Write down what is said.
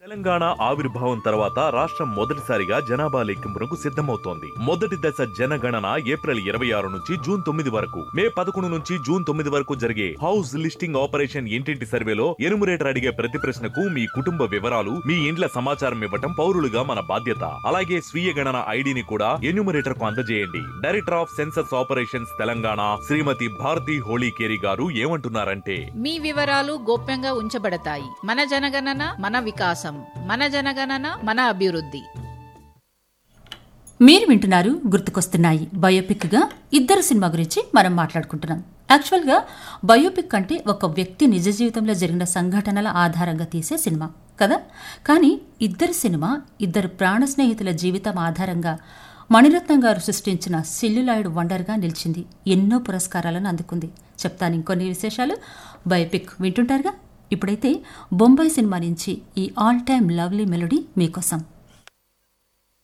తెలంగాణ ఆవిర్భావం తర్వాత రాష్ట్రం మొదటిసారిగా జనాభా లెక్కింపునకు సిద్ధమవుతోంది మొదటి దశ జనగణన ఏప్రిల్ ఇరవై ఆరు నుంచి జూన్ తొమ్మిది వరకు మే పదకొండు నుంచి జూన్ తొమ్మిది వరకు జరిగే హౌస్ లిస్టింగ్ ఆపరేషన్ ఇంటింటి సర్వేలో ఎనుమరేటర్ అడిగే ప్రతి ప్రశ్నకు మీ కుటుంబ వివరాలు మీ ఇండ్ల సమాచారం ఇవ్వటం పౌరులుగా మన బాధ్యత అలాగే స్వీయ గణన ఐడిని కూడా ఎన్యూమరేటర్ కు అందజేయండి director of census operations Telangana Shrimati Bharati Holikeri garu ఏమంటున్నారంటే మీ వివరాలు గోప్యంగా ఉంచబడతాయి మన జనగణన మన వికాసం మన జనగణన మన అభివృద్ధి మీరు వింటున్నారు గుర్తుకొస్తున్నాయి బయోపిక్ గా ఇద్దరు సినిమా గురించి మనం మాట్లాడుకుంటున్నాం యాక్చువల్గా బయోపిక్ అంటే ఒక వ్యక్తి నిజ జీవితంలో జరిగిన సంఘటనల ఆధారంగా తీసే సినిమా కదా కానీ ఇద్దరు సినిమా ఇద్దరు ప్రాణ స్నేహితుల జీవితం ఆధారంగా మణిరత్నం గారు సృష్టించిన సెల్యులాయిడ్ వండర్గా నిలిచింది ఎన్నో పురస్కారాలను అందుకుంది చెప్తాను ఇంకొన్ని విశేషాలు బయోపిక్ వింటుంటారుగా ఇప్పుడైతే బొంబాయి సినిమా నుంచి ఈ ఆల్ టైమ్ లవ్లీ మెలోడీ మీకోసం